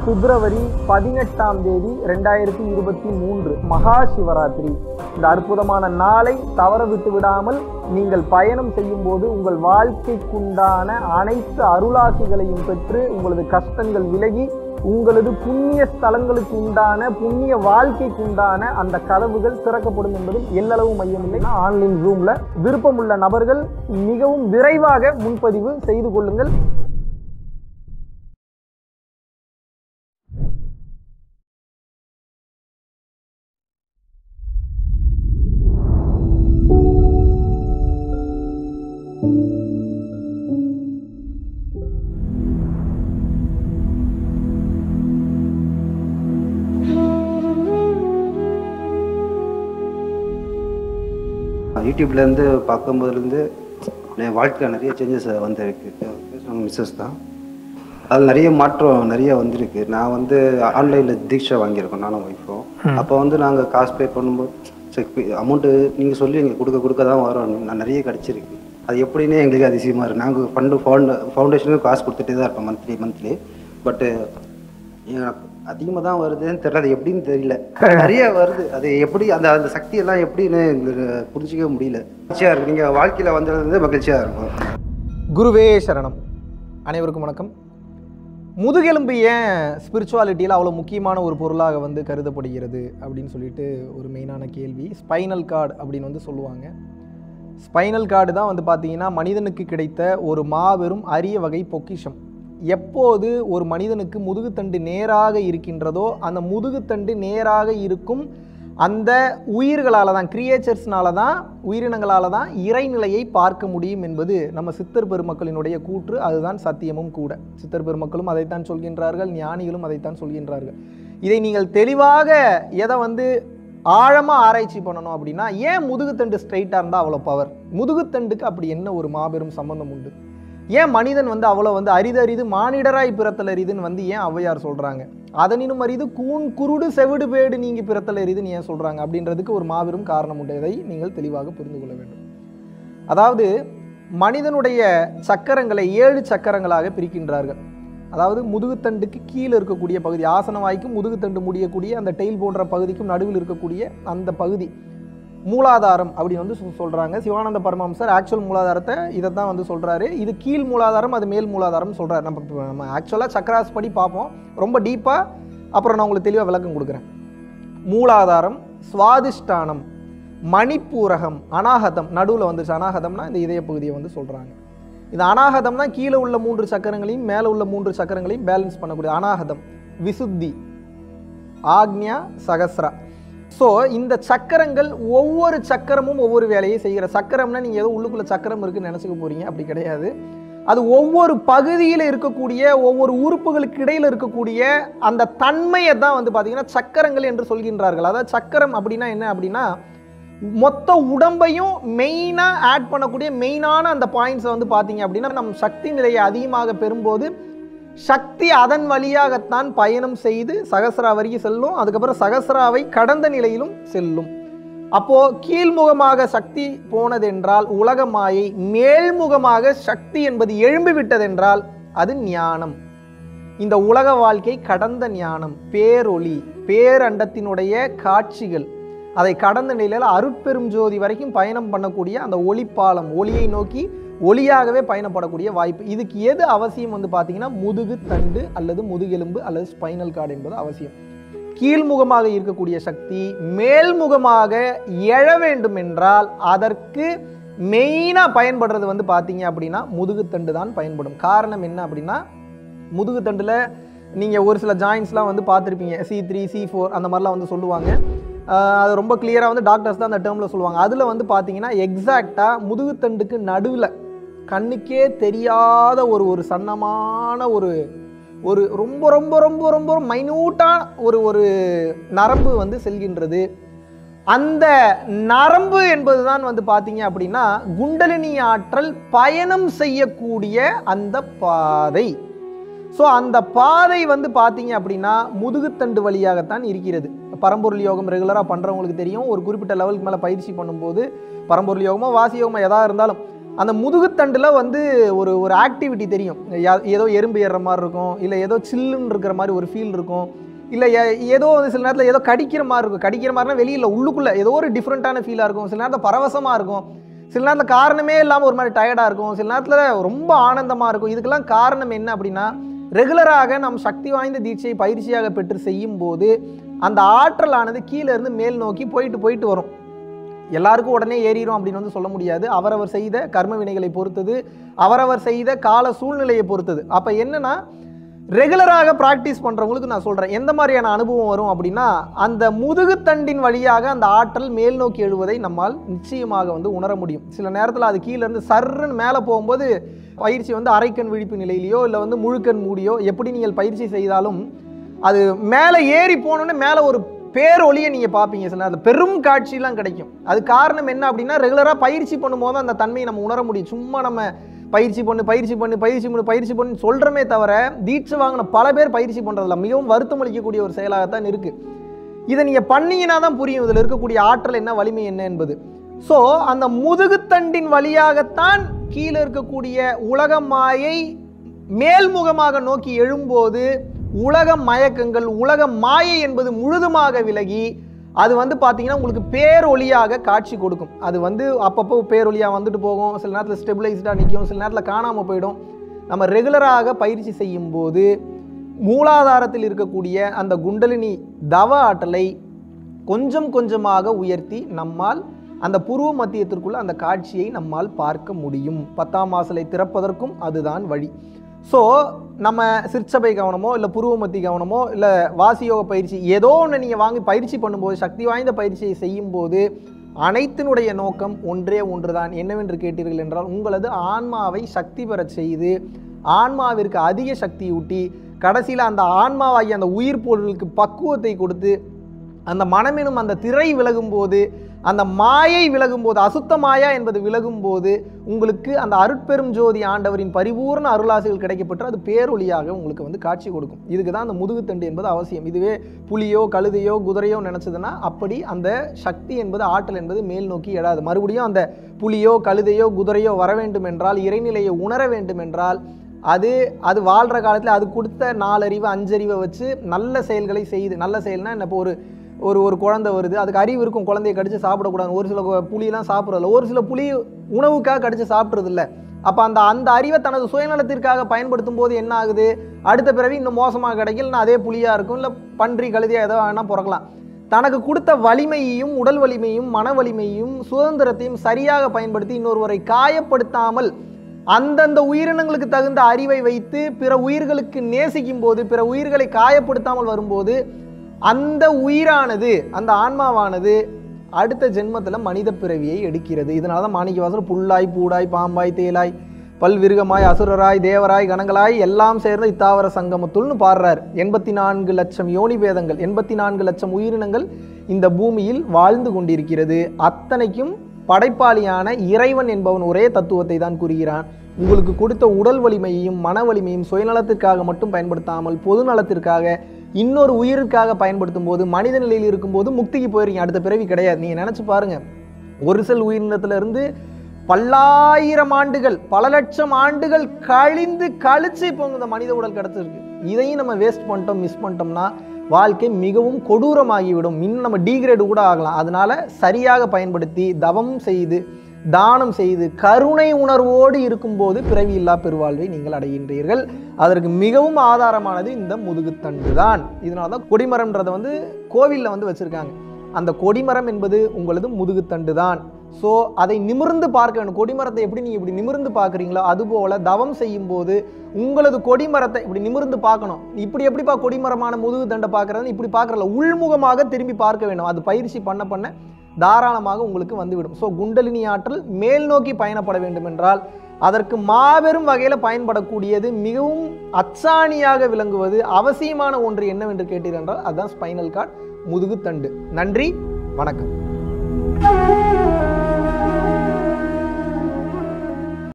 பிப்ரவரி பதினெட்டாம் தேதி ரெண்டாயிரத்தி இருபத்தி மூன்று மகா சிவராத்திரி இந்த அற்புதமான நாளை தவற விட்டு விடாமல் நீங்கள் பயணம் செய்யும் போது உங்கள் வாழ்க்கைக்குண்டான அனைத்து அருளாசிகளையும் பெற்று உங்களது கஷ்டங்கள் விலகி உங்களது புண்ணிய ஸ்தலங்களுக்கு உண்டான புண்ணிய வாழ்க்கைக்கு உண்டான அந்த கதவுகள் திறக்கப்படும் என்பதில் எல்லளவு மையமில்லை ஆன்லைன் ரூம்ல விருப்பமுள்ள நபர்கள் மிகவும் விரைவாக முன்பதிவு செய்து கொள்ளுங்கள் யூடியூப்லேருந்து பார்க்கும்போதுலேருந்து என் வாழ்க்கையில் நிறைய சேஞ்சஸ் வந்திருக்கு மிஸ்ஸஸ் தான் அதில் நிறைய மாற்றம் நிறைய வந்திருக்கு நான் வந்து ஆன்லைனில் தீட்சை வாங்கியிருக்கோம் நானும் ஒய்ஃபும் அப்போ வந்து நாங்கள் காசு பே பண்ணும்போது சரி அமௌண்ட்டு நீங்கள் சொல்லி எங்களுக்கு கொடுக்க கொடுக்க தான் வரும் நான் நிறைய கிடச்சிருக்கு அது எப்படின்னே எங்களுக்கு அதிசயமாக இருக்குது நாங்கள் ஃபண்டு ஃபவுண்ட் ஃபவுண்டேஷனுக்கு காசு கொடுத்துட்டே தான் இருப்போம் மந்த்லி மந்த்லி பட்டு எனக்கு அதிகமாக தான் வருதுன்னு தெரியல அது எப்படின்னு தெரியல நிறைய வருது அது எப்படி அந்த அந்த சக்தி எல்லாம் எப்படின்னு எங்களுக்கு புரிஞ்சிக்கவே முடியல மகிழ்ச்சியாக இருக்கு நீங்கள் வாழ்க்கையில் வந்தது மகிழ்ச்சியாக இருக்கும் குருவே சரணம் அனைவருக்கும் வணக்கம் முதுகெலும்பு ஏன் ஸ்பிரிச்சுவாலிட்டியில் அவ்வளோ முக்கியமான ஒரு பொருளாக வந்து கருதப்படுகிறது அப்படின்னு சொல்லிட்டு ஒரு மெயினான கேள்வி ஸ்பைனல் கார்டு அப்படின்னு வந்து சொல்லுவாங்க ஸ்பைனல் கார்டு தான் வந்து பார்த்தீங்கன்னா மனிதனுக்கு கிடைத்த ஒரு மாபெரும் அரிய வகை பொக்கிஷம் எப்போது ஒரு மனிதனுக்கு முதுகுத்தண்டு நேராக இருக்கின்றதோ அந்த முதுகுத்தண்டு நேராக இருக்கும் அந்த உயிர்களால் தான் கிரியேச்சர்ஸ்னால தான் உயிரினங்களால் தான் இறைநிலையை பார்க்க முடியும் என்பது நம்ம சித்தர் பெருமக்களினுடைய கூற்று அதுதான் சத்தியமும் கூட சித்தர் பெருமக்களும் அதைத்தான் சொல்கின்றார்கள் ஞானிகளும் அதைத்தான் சொல்கின்றார்கள் இதை நீங்கள் தெளிவாக எதை வந்து ஆழமாக ஆராய்ச்சி பண்ணணும் அப்படின்னா ஏன் முதுகுத்தண்டு ஸ்ட்ரைட்டாக இருந்தால் அவ்வளோ பவர் முதுகுத்தண்டுக்கு அப்படி என்ன ஒரு மாபெரும் சம்பந்தம் உண்டு ஏன் மனிதன் வந்து அவ்வளோ வந்து அரிது அரிது மானிடராய் பிறத்தல் அரிதுன்னு வந்து ஏன் ஔவையார் சொல்கிறாங்க அதனினும் அரிது கூன் குருடு செவிடு பேடு நீங்கி பிறத்தல் அரிதுன்னு ஏன் சொல்கிறாங்க அப்படின்றதுக்கு ஒரு மாபெரும் காரணம் உண்டு இதை நீங்கள் தெளிவாக புரிந்து கொள்ள வேண்டும் அதாவது மனிதனுடைய சக்கரங்களை ஏழு சக்கரங்களாக பிரிக்கின்றார்கள் அதாவது முதுகுத்தண்டுக்கு கீழே இருக்கக்கூடிய பகுதி ஆசன வாய்க்கும் முதுகுத்தண்டு முடியக்கூடிய அந்த டெயில் போன்ற பகுதிக்கும் நடுவில் இருக்கக்கூடிய அந்த பகுதி மூலாதாரம் அப்படின்னு வந்து சொ- சொல்றாங்க சிவானந்த பரமஹம்சர் ஆக்சுவல் மூலாதாரத்தை இதை தான் வந்து சொல்றாரு இது கீழ் மூலாதாரம் அது மேல் மூலாதாரம் சொல்றாரு நம்ம இப்ப நம்ம ஆக்சுவலாக சக்கராஸ் படி பார்ப்போம் ரொம்ப டீப்பாக அப்புறம் நான் உங்களுக்கு தெளிவாக விளக்கம் கொடுக்குறேன் மூலாதாரம் சுவாதிஷ்டானம் மணிப்பூரகம் அனாகதம் நடுவில் வந்துச்சு அனாகதம்னா இந்த இதய பகுதியை வந்து சொல்கிறாங்க இது அனாகதம்னா கீழே உள்ள மூன்று சக்கரங்களையும் மேலே உள்ள மூன்று சக்கரங்களையும் பேலன்ஸ் பண்ணக்கூடிய அனாகதம் விசுத்தி ஆக்ஞா சகஸ்ரா ஸோ இந்த சக்கரங்கள் ஒவ்வொரு சக்கரமும் ஒவ்வொரு வேலையை செய்கிற சக்கரம்னா நீங்கள் ஏதோ உள்ளுக்குள்ள சக்கரம் இருக்குன்னு நினச்சிக்க போறீங்க அப்படி கிடையாது அது ஒவ்வொரு பகுதியில் இருக்கக்கூடிய ஒவ்வொரு உறுப்புகளுக்கு இடையில் இருக்கக்கூடிய அந்த தன்மையை தான் வந்து பார்த்தீங்கன்னா சக்கரங்கள் என்று சொல்கின்றார்கள் அதாவது சக்கரம் அப்படின்னா என்ன அப்படின்னா மொத்த உடம்பையும் மெயினாக ஆட் பண்ணக்கூடிய மெயினான அந்த பாயிண்ட்ஸை வந்து பார்த்தீங்க அப்படின்னா நம் சக்தி நிலையை அதிகமாக பெறும்போது சக்தி அதன் வழியாகத்தான் பயணம் செய்து சகஸ்ரா வரைக்கும் செல்லும் அதுக்கப்புறம் சகஸ்ராவை கடந்த நிலையிலும் செல்லும் அப்போ கீழ்முகமாக சக்தி போனதென்றால் உலக மாயை மேல்முகமாக சக்தி என்பது எழும்பி விட்டதென்றால் அது ஞானம் இந்த உலக வாழ்க்கை கடந்த ஞானம் பேரொளி பேரண்டத்தினுடைய காட்சிகள் அதை கடந்த நிலையில் அருட்பெரும் ஜோதி வரைக்கும் பயணம் பண்ணக்கூடிய அந்த ஒளிப்பாலம் ஒளியை நோக்கி ஒளியாகவே பயணப்படக்கூடிய வாய்ப்பு இதுக்கு எது அவசியம் வந்து பார்த்தீங்கன்னா முதுகு தண்டு அல்லது முதுகெலும்பு அல்லது ஸ்பைனல் கார்டு என்பது அவசியம் கீழ்முகமாக இருக்கக்கூடிய சக்தி மேல்முகமாக எழ வேண்டும் என்றால் அதற்கு மெயினாக பயன்படுறது வந்து பார்த்தீங்க அப்படின்னா முதுகுத்தண்டு தான் பயன்படும் காரணம் என்ன அப்படின்னா முதுகுத்தண்டில் நீங்கள் ஒரு சில ஜாயின்ஸ்லாம் வந்து பார்த்துருப்பீங்க சி த்ரீ சி ஃபோர் அந்த மாதிரிலாம் வந்து சொல்லுவாங்க ஆஹ் அது ரொம்ப கிளியராக வந்து டாக்டர்ஸ் தான் அந்த டேர்மில் சொல்லுவாங்க அதில் வந்து பார்த்தீங்கன்னா எக்ஸாக்டாக முதுகுத்தண்டுக்கு நடுவில் கண்ணுக்கே தெரியாத ஒரு ஒரு சன்னமான ஒரு ஒரு ரொம்ப ரொம்ப ரொம்ப ரொம்ப மைன்யூட்டான ஒரு ஒரு நரம்பு வந்து செல்கின்றது அந்த நரம்பு என்பதுதான் வந்து பார்த்தீங்க அப்படின்னா குண்டலினி ஆற்றல் பயணம் செய்யக்கூடிய அந்த பாதை ஸோ அந்த பாதை வந்து பார்த்தீங்க அப்படின்னா முதுகுத்தண்டு வழியாகத்தான் இருக்கிறது பரம்பொருள் யோகம் ரெகுலராக பண்ணுறவங்களுக்கு தெரியும் ஒரு குறிப்பிட்ட லெவலுக்கு மேலே பயிற்சி பண்ணும்போது பரம்பொருள் யோகமோ வாசி யோகமோ எதா இருந்தாலும் அந்த முதுகுத்தண்டில் வந்து ஒரு ஒரு ஆக்டிவிட்டி தெரியும் யா- ஏதோ எறும்பு ஏறுற மாதிரி இருக்கும் இல்லை ஏதோ சில்லுன்னு இருக்கிற மாதிரி ஒரு ஃபீல் இருக்கும் இல்லை ஏதோ வந்து சில நேரத்தில் ஏதோ கடிக்கிற மாதிரி இருக்கும் கடிக்கிற மாதிரினா வெளியில் உள்ளுக்குள்ளே ஏதோ ஒரு டிஃப்ரெண்ட்டான ஃபீலாக இருக்கும் சில நேரத்தில் பரவசமாக இருக்கும் சில நேரத்தில் காரணமே இல்லாமல் ஒரு மாதிரி டயர்டாக இருக்கும் சில நேரத்தில் ரொம்ப ஆனந்தமாக இருக்கும் இதுக்கெல்லாம் காரணம் என்ன அப்படின்னா ரெகுலராக நம் சக்தி வாய்ந்த தீட்சையை பயிற்சியாக பெற்று செய்யும் போது அந்த ஆற்றலானது கீழே இருந்து மேல் நோக்கி போயிட்டு போயிட்டு வரும் எல்லாருக்கும் உடனே ஏறிடும் அப்படின்னு வந்து சொல்ல முடியாது அவரவர் செய்த கர்ம வினைகளை பொறுத்தது அவரவர் செய்த கால சூழ்நிலையை பொறுத்தது அப்போ என்னன்னா ரெகுலராக ப்ராக்டிஸ் பண்ணுறவங்களுக்கு நான் சொல்கிறேன் எந்த மாதிரியான அனுபவம் வரும் அப்படின்னா அந்த முதுகுத்தண்டின் வழியாக அந்த ஆற்றல் மேல் நோக்கி எழுவதை நம்மால் நிச்சயமாக வந்து உணர முடியும் சில நேரத்தில் அது கீழே இருந்து சர்ருன்னு மேலே போகும்போது பயிற்சி வந்து அரைக்கண் விழிப்பு நிலையிலையோ இல்லை வந்து முழுக்கண் மூடியோ எப்படி நீங்கள் பயிற்சி செய்தாலும் அது மேலே ஏறி போனோன்னே மேலே ஒரு பேரொளியை நீங்கள் பார்ப்பீங்க சில நேரத்தில் பெரும் காட்சியெலாம் கிடைக்கும் அது காரணம் என்ன அப்படின்னா ரெகுலராக பயிற்சி பண்ணும்போது அந்த தன்மையை நம்ம உணர முடியும் சும்மா நம்ம பயிற்சி பண்ணு பயிற்சி பண்ணு பயிற்சி பண்ணு பயிற்சி பண்ணு சொல்கிறோமே தவிர தீட்சை வாங்கின பல பேர் பயிற்சி பண்ணுறதில்ல மிகவும் வருத்தம் அளிக்கக்கூடிய ஒரு செயலாகத்தான் இருக்குது இதை நீங்கள் பண்ணீங்கன்னா தான் புரியும் இதில் இருக்கக்கூடிய ஆற்றல் என்ன வலிமை என்ன என்பது ஸோ அந்த முதுகுத்தண்டின் வழியாகத்தான் கீழே இருக்கக்கூடிய உலக மாயை மேல்முகமாக நோக்கி எழும்போது உலக மயக்கங்கள் உலக மாயை என்பது முழுதுமாக விலகி அது வந்து பார்த்தீங்கன்னா உங்களுக்கு பேரொளியாக காட்சி கொடுக்கும் அது வந்து அப்பப்போ பேரொளியாக வந்துட்டு போகும் சில நேரத்தில் ஸ்டெபிளைஸ்டாக நிற்கும் சில நேரத்தில் காணாமல் போயிடும் நம்ம ரெகுலராக பயிற்சி செய்யும் போது மூலாதாரத்தில் இருக்கக்கூடிய அந்த குண்டலினி தவ ஆற்றலை கொஞ்சம் கொஞ்சமாக உயர்த்தி நம்மால் அந்த புருவ மத்தியத்திற்குள்ள அந்த காட்சியை நம்மால் பார்க்க முடியும் பத்தாம் வாசலை திறப்பதற்கும் அதுதான் வழி ஸோ நம்ம சிற்சபை கவனமோ இல்லை புருவமத்தி கவனமோ இல்லை வாசியோக பயிற்சி ஏதோ ஒன்று நீங்கள் வாங்கி பயிற்சி பண்ணும்போது சக்தி வாய்ந்த பயிற்சியை செய்யும்போது அனைத்தினுடைய நோக்கம் ஒன்றே ஒன்றுதான் என்னவென்று கேட்டீர்கள் என்றால் உங்களது ஆன்மாவை சக்தி பெறச் செய்து ஆன்மாவிற்கு அதிக சக்தியூட்டி கடைசியில் அந்த ஆன்மாவாகிய அந்த உயிர் பொருளுக்கு பக்குவத்தை கொடுத்து அந்த மனமெனும் அந்த திரை விலகும்போது அந்த மாயை விலகும்போது அசுத்த மாயா என்பது விலகும்போது உங்களுக்கு அந்த அருட்பெரும் ஜோதி ஆண்டவரின் பரிபூர்ண அருளாசிகள் கிடைக்கப்பட்டு அது பேரொளியாக உங்களுக்கு வந்து காட்சி கொடுக்கும் இதுக்கு தான் அந்த முதுகுத்தண்டு என்பது அவசியம் இதுவே புலியோ கழுதையோ குதிரையோ நினச்சதுன்னா அப்படி அந்த சக்தி என்பது ஆற்றல் என்பது மேல் நோக்கி எழாது மறுபடியும் அந்த புலியோ கழுதையோ குதிரையோ வர வேண்டும் என்றால் இறைநிலையை உணர வேண்டும் என்றால் அது அது வாழ்கிற காலத்தில் அது கொடுத்த நாலறிவு அஞ்சறிவை வச்சு நல்ல செயல்களை செய்து நல்ல செயல்னா என்ன இப்போ ஒரு ஒரு ஒரு குழந்தை வருது அதுக்கு அறிவு இருக்கும் குழந்தைய கடிச்சு சாப்பிடக்கூடாது ஒரு சில கு- புலியெல்லாம் சாப்பிட்றதில்ல ஒரு சில புலி உணவுக்காக கடிச்சு சாப்பிட்றது இல்ல அப்போ அந்த அந்த அறிவை தனது சுயநலத்திற்காக பயன்படுத்தும் போது என்ன ஆகுது அடுத்த பிறவி இன்னும் மோசமாக கிடைக்கல நான் அதே புலியாக இருக்கும் இல்லை பன்றி கழுதியாக ஏதோ வேணால் பிறக்கலாம் தனக்கு கொடுத்த வலிமையையும் உடல் வலிமையும் மன வலிமையும் சுதந்திரத்தையும் சரியாக பயன்படுத்தி இன்னொருவரை காயப்படுத்தாமல் அந்தந்த உயிரினங்களுக்கு தகுந்த அறிவை வைத்து பிற உயிர்களுக்கு நேசிக்கும் போது பிற உயிர்களை காயப்படுத்தாமல் வரும்போது அந்த உயிரானது அந்த ஆன்மாவானது அடுத்த ஜென்மத்தில் மனித பிறவியை எடுக்கிறது இதனால தான் மாணிக்கவாசல் புல்லாய் பூடாய் பாம்பாய் தேலாய் பல்விருகமாய் அசுரராய் தேவராய் கணங்களாய் எல்லாம் சேர்ந்த இத்தாவர சங்கமத்துள்னு பாடுறார் எண்பத்தி நான்கு லட்சம் யோனி பேதங்கள் எண்பத்தி நான்கு லட்சம் உயிரினங்கள் இந்த பூமியில் வாழ்ந்து கொண்டிருக்கிறது அத்தனைக்கும் படைப்பாளியான இறைவன் என்பவன் ஒரே தத்துவத்தை தான் கூறுகிறான் உங்களுக்கு கொடுத்த உடல் வலிமையையும் மன வலிமையும் சுயநலத்திற்காக மட்டும் பயன்படுத்தாமல் பொது நலத்திற்காக இன்னொரு உயிருக்காக பயன்படுத்தும் போது மனித நிலையில் இருக்கும்போது முக்திக்கு போயிருக்கீங்க அடுத்த பிறவி கிடையாது நீங்கள் நினச்சி பாருங்க ஒரு செல் உயிரினத்துல இருந்து பல்லாயிரம் ஆண்டுகள் பல லட்சம் ஆண்டுகள் கழிந்து கழிச்சு இப்போ இந்த மனித உடல் கிடச்சிருக்கு இதையும் நம்ம வேஸ்ட் பண்ணிட்டோம் மிஸ் பண்ணிட்டோம்னா வாழ்க்கை மிகவும் கொடூரமாகிவிடும் இன்னும் நம்ம டீக்ரேடு கூட ஆகலாம் அதனால சரியாக பயன்படுத்தி தவம் செய்து தானம் செய்து கருணை உணர்வோடு இருக்கும்போது பிறவியில்லா பெருவாழ்வை நீங்கள் அடைகின்றீர்கள் அதற்கு மிகவும் ஆதாரமானது இந்த முதுகுத்தண்டு தான் இதனால தான் கொடிமரம்ன்றதை வந்து கோவிலில் வந்து வச்சுருக்காங்க அந்த கொடிமரம் என்பது உங்களது முதுகுத்தண்டு தான் ஸோ அதை நிமிர்ந்து பார்க்க வேண்டும் கொடிமரத்தை எப்படி நீங்கள் இப்படி நிமிர்ந்து பார்க்குறீங்களோ அதுபோல் தவம் செய்யும்போது உங்களது கொடிமரத்தை இப்படி நிமிர்ந்து பார்க்கணும் இப்படி எப்படிப்பா கொடிமரமான முதுகுத்தண்டை பார்க்குறது இப்படி பார்க்குறல உள்முகமாக திரும்பி பார்க்க வேண்டும் அது பயிற்சி பண்ண பண்ண தாராளமாக உங்களுக்கு வந்துவிடும் ஸோ குண்டலினி ஆற்றல் மேல் நோக்கி பயணப்பட வேண்டும் என்றால் அதற்கு மாபெரும் வகையில் பயன்படக்கூடியது மிகவும் அச்சாணியாக விளங்குவது அவசியமான ஒன்று என்னவென்று கேட்டீர்கள் என்றால் அதுதான் ஸ்பைனல் கார்டு முதுகுத்தண்டு நன்றி வணக்கம்